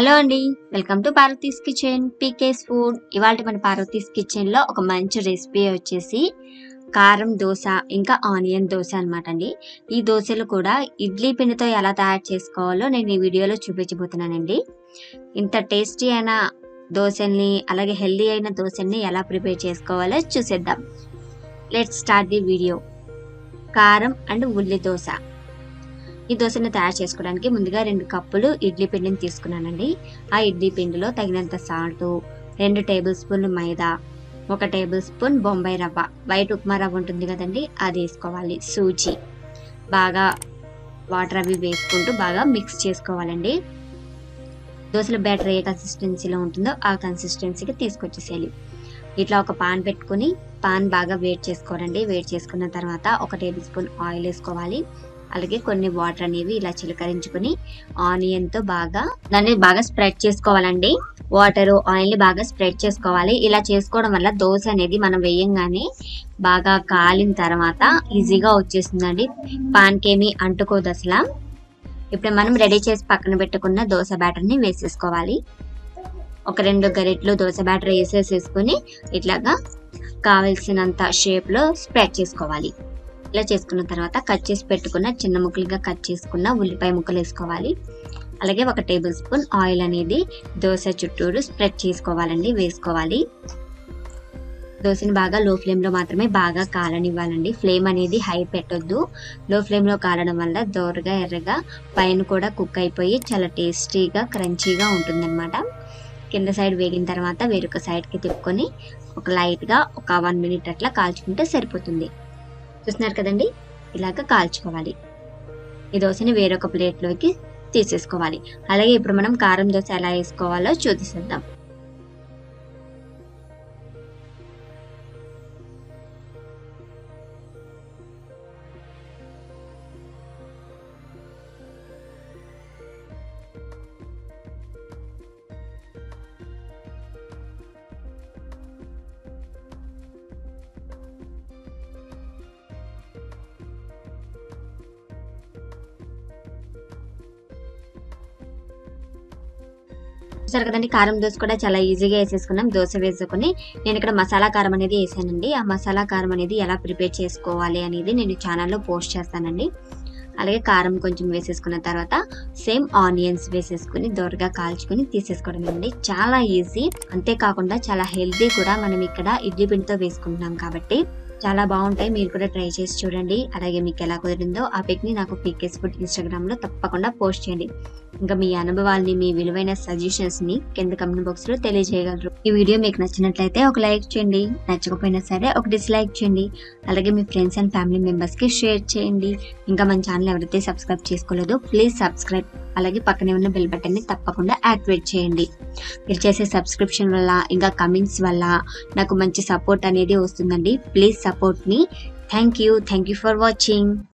hello అండి welcome to Parvathi's kitchen పీకేస్ food ఇవాళ మన పార్వతీస్ కిచెన్ లో ఒక మంచి రెసిపీ వచ్చేసి కారం దోశ ఇంకా ఆనియన్ దోశ అనమాట అండి ఈ దోశలు కూడా ఇడ్లీ పిండితో ఎలా తయారు చేసుకోవాలో నేను ఈ వీడియోలో చూపించబోతున్నానండి ఇంత టేస్టీ అయిన దోశల్ని అలాగే హెల్దీ అయిన దోశల్ని ఎలా ప్రిపేర్ చేసుకోవాలో చూసేద్దాం లెట్స్ స్టార్ట్ ది వీడియో కారం అండ్ ఉల్లి దోశ ఈ దోశను తయారు చేసుకోవడానికి ముందుగా రెండు కప్పులు ఇడ్లీ పిండిని తీసుకున్నానండి ఆ ఇడ్లీ పిండిలో తగినంత సాల్ట్ రెండు టేబుల్ స్పూన్లు మైదా ఒక టేబుల్ స్పూన్ బొంబాయి రవ్వ వైట్ ఉప్మా రవ్వ ఉంటుంది కదండి అది వేసుకోవాలి సూజీ బాగా వాటర్ అవి వేసుకుంటూ బాగా మిక్స్ చేసుకోవాలండి దోశల బ్యాటర్ ఏ కన్సిస్టెన్సీలో ఉంటుందో ఆ కన్సిస్టెన్సీకి తీసుకొచ్చేసేయాలి ఇట్లా ఒక పాన్ పెట్టుకుని పాన్ బాగా వేడి చేసుకోవాలండి వేడి చేసుకున్న తర్వాత ఒక టేబుల్ స్పూన్ ఆయిల్ వేసుకోవాలి అలాగే కొన్ని వాటర్ అనేవి ఇలా చిలకరించుకుని ఆనియన్ తో బాగా దాన్ని బాగా స్ప్రెడ్ చేసుకోవాలండి వాటర్ ఆయిల్ ని బాగా స్ప్రెడ్ చేసుకోవాలి ఇలా చేసుకోవడం వల్ల దోశ అనేది మనం వేయంగానే బాగా కాలిన తర్వాత ఈజీగా వచ్చేస్తుందండి పాన్ కేమి అంటుకోదు అసలు ఇప్పుడు మనం రెడీ చేసి పక్కన పెట్టుకున్న దోశ బ్యాటర్ ని వేసేసుకోవాలి ఒక రెండు గరిట్లు దోశ బ్యాటర్ వేసేసేసుకుని ఇట్లాగా కావలసినంత షేప్ లో స్ప్రెడ్ చేసుకోవాలి ఇలా చేసుకున్న తర్వాత కట్ చేసి పెట్టుకున్న చిన్న ముక్కలుగా కట్ చేసుకున్న ఉల్లిపాయ ముక్కలు వేసుకోవాలి అలాగే ఒక టేబుల్ స్పూన్ ఆయిల్ అనేది దోశ చుట్టూరు స్ప్రెడ్ చేసుకోవాలండి వేసుకోవాలి దోశని బాగా లో ఫ్లేమ్లో మాత్రమే బాగా కాలనివ్వాలండి ఫ్లేమ్ అనేది హై పెట్టొద్దు లో ఫ్లేమ్లో కాలడం వల్ల దోరగా ఎర్రగా పైన కూడా కుక్ అయిపోయి చాలా టేస్టీగా క్రంచీగా ఉంటుందన్నమాట కింద సైడ్ వేగిన తర్వాత వేరొక సైడ్కి తిప్పుకొని ఒక లైట్గా ఒక వన్ మినిట్ అట్లా కాల్చుకుంటే సరిపోతుంది చూస్తున్నారు కదండి ఇలాగ కాల్చుకోవాలి ఈ దోశని వేరొక ప్లేట్లోకి తీసేసుకోవాలి అలాగే ఇప్పుడు మనం కారం దోశ ఎలా వేసుకోవాలో చూపిసేద్దాం చూసారు కదండి కారం దోశ కూడా చాలా ఈజీగా వేసేసుకున్నాం దోశ వేసుకుని నేను ఇక్కడ మసాలా కారం అనేది వేసానండి ఆ మసాలా కారం అనేది ఎలా ప్రిపేర్ చేసుకోవాలి అనేది నేను ఛానల్లో పోస్ట్ చేస్తానండి అలాగే కారం కొంచెం వేసేసుకున్న తర్వాత సేమ్ ఆనియన్స్ వేసేసుకుని దోరగా కాల్చుకుని తీసేసుకోవడం అండి చాలా ఈజీ అంతేకాకుండా చాలా హెల్తీ కూడా మనం ఇక్కడ ఇడ్లీ పిండితో వేసుకుంటున్నాం కాబట్టి చాలా బాగుంటాయి మీరు కూడా ట్రై చేసి చూడండి అలాగే మీకు ఎలా కుదిరిందో ఆ పిక్ ని నాకు పీకేస్ ఫుడ్ ఇన్స్టాగ్రామ్ లో తప్పకుండా పోస్ట్ చేయండి ఇంకా మీ అనుభవాల్ని మీ విలువైన సజెషన్స్ ని కింద కమెంట్ బాక్స్ లో తెలియజేయగలరు ఈ వీడియో మీకు నచ్చినట్లయితే ఒక లైక్ చేయండి నచ్చకపోయినా సరే ఒక డిస్లైక్ చేయండి అలాగే మీ ఫ్రెండ్స్ అండ్ ఫ్యామిలీ మెంబర్స్ కి షేర్ చేయండి ఇంకా మన ఛానల్ ఎవరైతే సబ్స్క్రైబ్ చేసుకోలేదో ప్లీజ్ సబ్స్క్రైబ్ అలాగే పక్కనే ఉన్న బెల్ బటన్ ని తప్పకుండా యాక్టివేట్ చేయండి మీరు చేసే సబ్స్క్రిప్షన్ వల్ల ఇంకా కమెంట్స్ వల్ల నాకు మంచి సపోర్ట్ అనేది వస్తుందండి ప్లీజ్ సపోర్ట్ మీ thank you thank you for watching